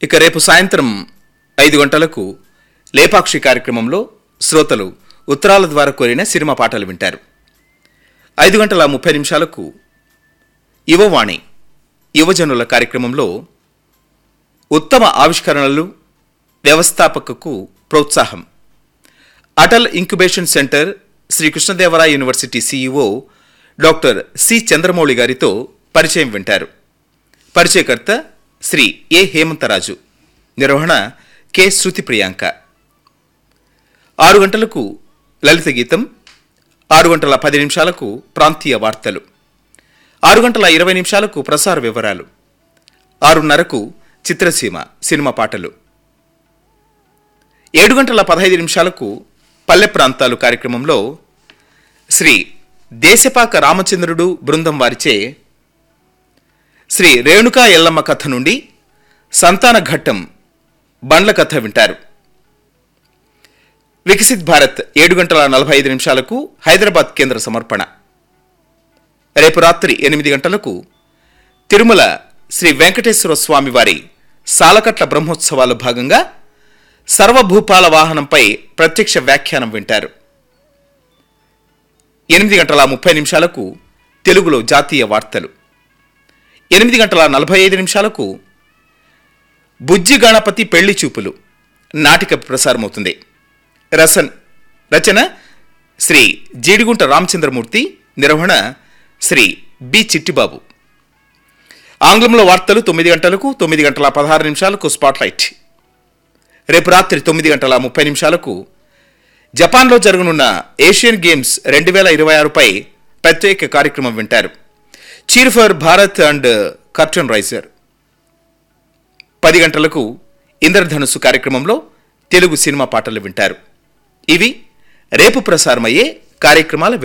ఇక రేపు సాయంత్రం ఐదు గంటలకు లేపాక్షి కార్యక్రమంలో శ్రోతలు ఉత్తరాల ద్వారా కోరిన సినిమా పాటలు వింటారు ఐదు గంటల ముప్పై నిమిషాలకు యువవాణి యువజనుల కార్యక్రమంలో ఉత్తమ ఆవిష్కరణలు వ్యవస్థాపకకు ప్రోత్సాహం Atal incubation centre Shri Krishnadevaraya university CEO doctor C Chandramouli గారితో పరిచయం వింటారు పరిచయకర్త శ్రీ ఏ హేమంతరాజు నిర్వహణ కె శృతి ప్రియాంక ఆరు గంటలకు లలిత గీతం ఆరు గంటల పది నిమిషాలకు ప్రాంతీయ వార్తలు ఆరు గంటల ఇరవై నిమిషాలకు ప్రసార వివరాలు ఆరున్నరకు చిత్రసీమ సినిమా పాటలు ఏడు గంటల పదహైదు నిమిషాలకు పల్లె ప్రాంతాలు కార్యక్రమంలో శ్రీ దేశపాక రామచంద్రుడు బృందం వారిచే శ్రీ రేణుకా ఎల్లమ్మ కథ నుండి సంతాన ఘట్టం బండ్ల కథ వింటారు వికసిత్ భారత్ ఏడు గంటల నలభై ఐదు నిమిషాలకు హైదరాబాద్ కేంద్ర సమర్పణ రేపు రాత్రి ఎనిమిది గంటలకు తిరుమల శ్రీ వెంకటేశ్వర స్వామి వారి సాలకట్ల బ్రహ్మోత్సవాల భాగంగా సర్వభూపాల వాహనంపై ప్రత్యక్ష వ్యాఖ్యానం వింటారు ఎనిమిది గంటల ముప్పై నిమిషాలకు తెలుగులో జాతీయ వార్తలు ఎనిమిది గంటల నలభై ఐదు నిమిషాలకు బుజ్జి గణపతి పెళ్లి చూపులు నాటిక ప్రసారమవుతుంది రసన్ రచన శ్రీ జీడిగుంట రామచంద్రమూర్తి నిర్వహణ శ్రీ బి చిట్టిబాబు ఆంగ్లంలో వార్తలు తొమ్మిది గంటలకు తొమ్మిది గంటల పదహారు నిమిషాలకు స్పాట్లైట్ రేపు రాత్రి తొమ్మిది గంటల ముప్పై నిమిషాలకు జపాన్లో జరగనున్న ఏషియన్ గేమ్స్ రెండు వేల ఇరవై ఆరుపై ప్రత్యేక కార్యక్రమం వింటారు cheer for Bharat and curtain raiser పది గంటలకు ఇంద్రధనుస్సు కార్యక్రమంలో తెలుగు సినిమా పాటలు వింటారు ఇవి రేపు ప్రసారమయ్యే కార్యక్రమాల